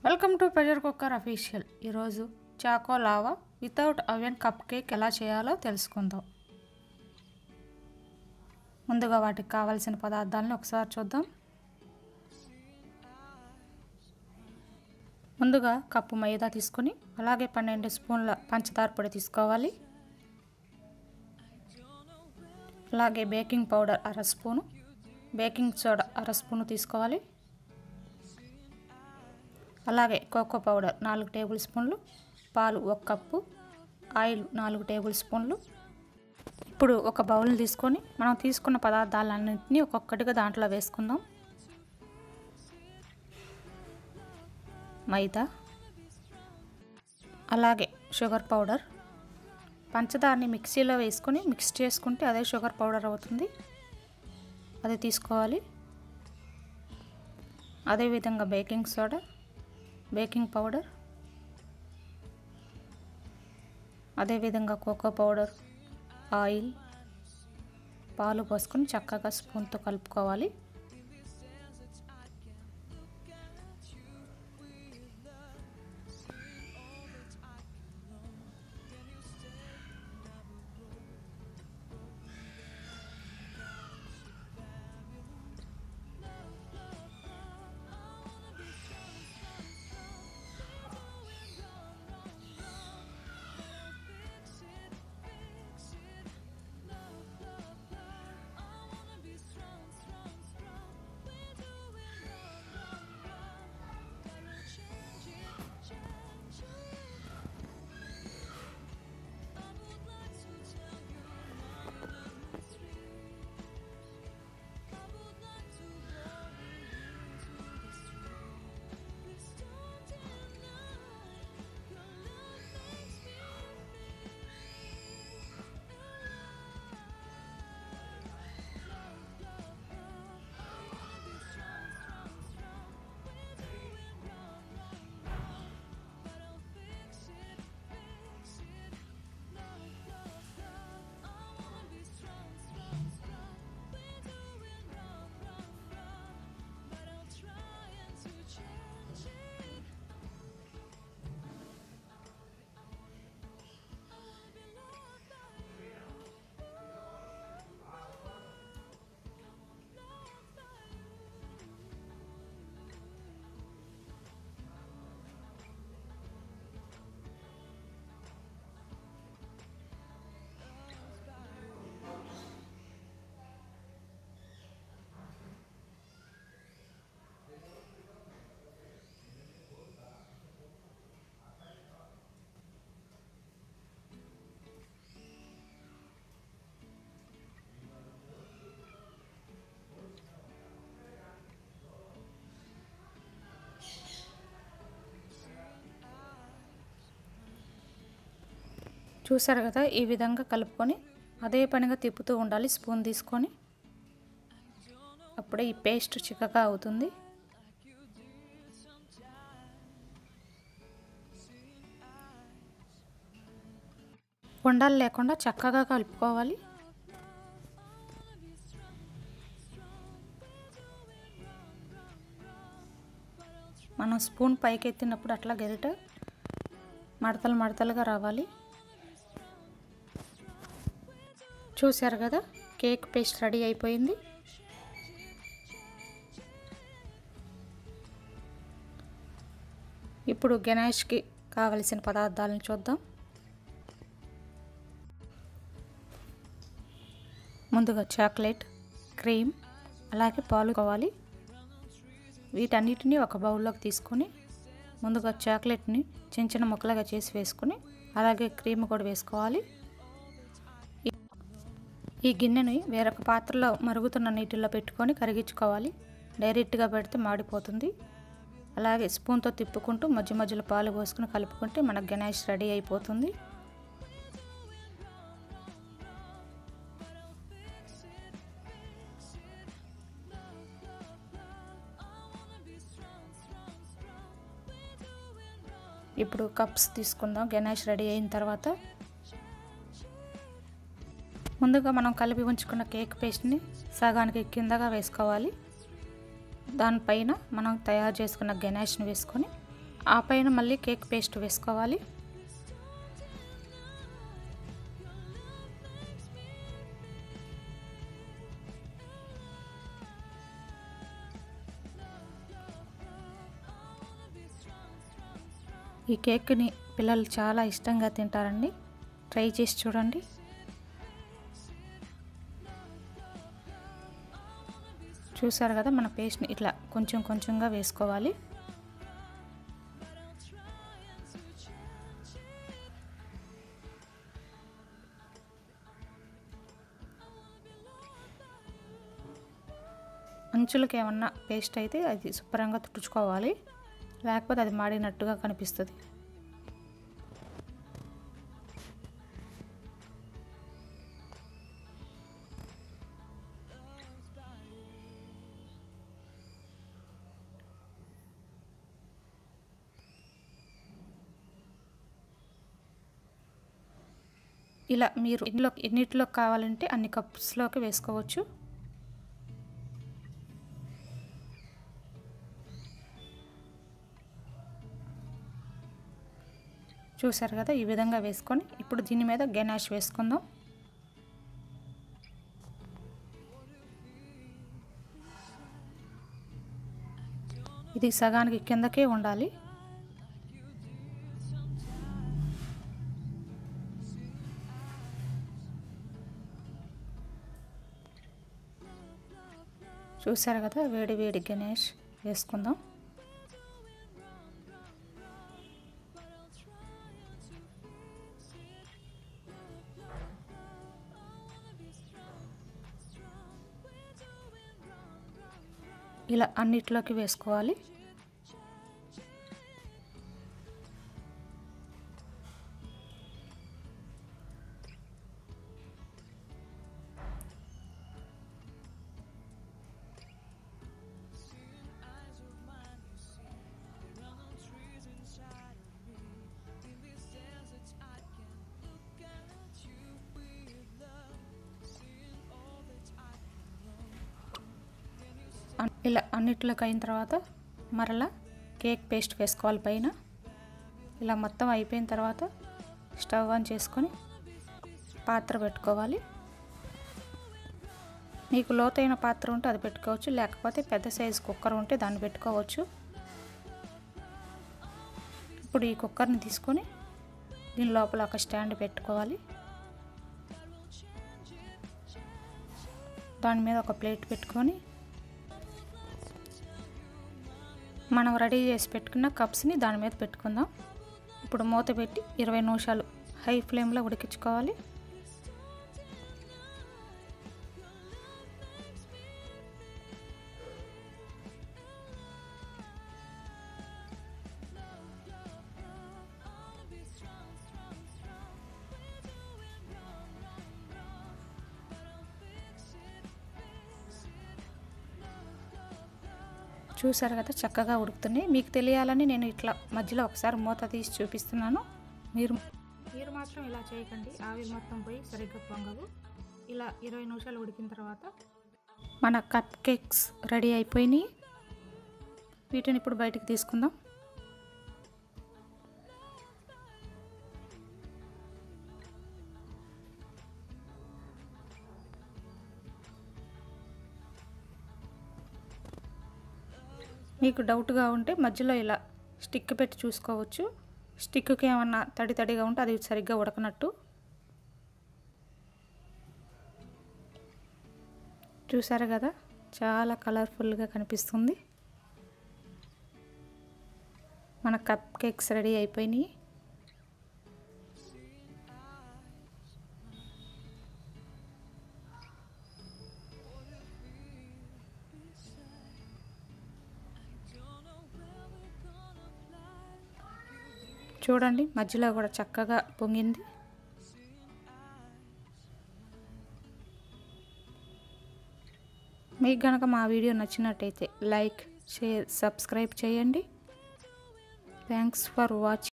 welcome to pressure cooker official ఈరోజు choco lava without oven cupcake ఎలా చేయాలో తెలుసుకుందాం ముందుగా వాటికి కావాల్సిన పదార్థాలను ఒకసారి చూద్దాం ముందుగా కప్పు మైదా తీసుకొని అలాగే పన్నెండు స్పూన్ల పంచదార పొడి తీసుకోవాలి అలాగే బేకింగ్ పౌడర్ అర స్పూను బేకింగ్ సోడా అర స్పూను తీసుకోవాలి అలాగే కోకో పౌడర్ నాలుగు టేబుల్ స్పూన్లు పాలు ఒక కప్పు ఆయిల్ నాలుగు టేబుల్ స్పూన్లు ఇప్పుడు ఒక బౌల్ తీసుకొని మనం తీసుకున్న పదార్థాలన్నింటినీ ఒక్కొక్కటిగా దాంట్లో వేసుకుందాం మైదా అలాగే షుగర్ పౌడర్ పంచదారని మిక్సీలో వేసుకొని మిక్స్ చేసుకుంటే అదే షుగర్ పౌడర్ అవుతుంది అది తీసుకోవాలి అదేవిధంగా బేకింగ్ సోడా బేకింగ్ పౌడర్ అదేవిధంగా కోకో పౌడర్ ఆయిల్ పాలు పోసుకొని చక్కగా స్పూన్తో కలుపుకోవాలి చూసారు కదా ఈ విధంగా కలుపుకొని అదే పనిగా తిప్పుతూ ఉండాలి స్పూన్ తీసుకొని అప్పుడే ఈ పేస్ట్ చిక్కగా అవుతుంది ఉండలు లేకుండా చక్కగా కలుపుకోవాలి మనం స్పూన్ పైకి ఎత్తినప్పుడు అట్లా గెరిట మడతలు మడతలుగా రావాలి చూశారు కదా కేక్ పేస్ట్ రెడీ అయిపోయింది ఇప్పుడు గణేష్కి కావలసిన పదార్థాలను చూద్దాం ముందుగా చాక్లెట్ క్రీమ్ అలాగే పాలు కావాలి వీటన్నిటిని ఒక బౌల్లోకి తీసుకొని ముందుగా చాక్లెట్ని చిన్న చిన్న ముక్కలుగా చేసి వేసుకొని అలాగే క్రీమ్ కూడా వేసుకోవాలి ఈ గిన్నెని వేరొక పాత్రలో మరుగుతున్న నీటిలో పెట్టుకొని కరిగించుకోవాలి డైరెక్ట్గా పెడితే మాడిపోతుంది అలాగే స్పూన్తో తిప్పుకుంటూ మధ్య మధ్యలో పాలు పోసుకుని కలుపుకుంటే మనకు గణేష్ రెడీ అయిపోతుంది ఇప్పుడు కప్స్ తీసుకుందాం గణేష్ రెడీ అయిన తర్వాత ముందుగా మనం కలిపి ఉంచుకున్న కేక్ పేస్ట్ని సగానికి కిందగా వేసుకోవాలి దానిపైన మనం తయారు చేసుకున్న గణేష్ని వేసుకొని ఆ పైన మళ్ళీ కేక్ పేస్ట్ వేసుకోవాలి ఈ కేక్ని పిల్లలు చాలా ఇష్టంగా తింటారండి ట్రై చేసి చూడండి చూసారు కదా మన పేస్ట్ని ఇట్లా కొంచెం కొంచెంగా వేసుకోవాలి అంచులకి ఏమన్నా పేస్ట్ అయితే అది శుభ్రంగా తుడుచుకోవాలి లేకపోతే అది మాడినట్టుగా కనిపిస్తుంది ఇలా మీరు ఇందులో ఎన్నిటిలో కావాలంటే అన్ని కప్స్లోకి వేసుకోవచ్చు చూసారు కదా ఈ విధంగా వేసుకొని ఇప్పుడు దీని మీద గెనాష్ వేసుకుందాం ఇది సగానికి కిందకే ఉండాలి చూసారు కదా వేడి వేడి గణేష్ వేసుకుందాం ఇలా అన్నిట్లోకి వేసుకోవాలి అన్- ఇలా అన్నిట్లోకి అయిన తర్వాత మరలా కేక్ పేస్ట్ వేసుకోవాలి పైన ఇలా మొత్తం అయిపోయిన తర్వాత స్టవ్ ఆన్ చేసుకొని పాత్ర పెట్టుకోవాలి మీకు లోతైన పాత్ర ఉంటే అది పెట్టుకోవచ్చు లేకపోతే పెద్ద సైజు కుక్కర్ ఉంటే దాన్ని పెట్టుకోవచ్చు ఇప్పుడు ఈ కుక్కర్ని తీసుకొని దీని లోపల ఒక స్టాండ్ పెట్టుకోవాలి దాని మీద ఒక ప్లేట్ పెట్టుకొని మనం రెడీ చేసి పెట్టుకున్న కప్స్ని దాని మీద పెట్టుకుందాం ఇప్పుడు మూత పెట్టి ఇరవై నిమిషాలు హై ఫ్లేమ్లో ఉడికించుకోవాలి చూసారు కదా చక్కగా ఉడుకుతున్నాయి మీకు తెలియాలని నేను ఇట్లా మధ్యలో ఒకసారి మూత తీసి చూపిస్తున్నాను మీరు మీరు మాత్రం ఇలా చేయకండి ఆవిరి మొత్తం పోయి సరిగ్గా పొంగవు ఇలా ఇరవై నిమిషాలు ఉడికిన తర్వాత మన కప్ కేక్స్ రెడీ అయిపోయినాయి వీటిని ఇప్పుడు బయటికి తీసుకుందాం మీకు డౌట్గా ఉంటే మధ్యలో ఇలా స్టిక్ పెట్టి చూసుకోవచ్చు స్టిక్కి ఏమన్నా తడి తడిగా ఉంటే అది సరిగ్గా ఉడకనట్టు చూసారు కదా చాలా కలర్ఫుల్గా కనిపిస్తుంది మన కప్ కేక్స్ రెడీ అయిపోయినాయి చూడండి మధ్యలో కూడా చక్కగా పొంగింది మీకు కనుక మా వీడియో నచ్చినట్టయితే లైక్ షేర్ సబ్స్క్రైబ్ చేయండి థ్యాంక్స్ ఫర్ వాచింగ్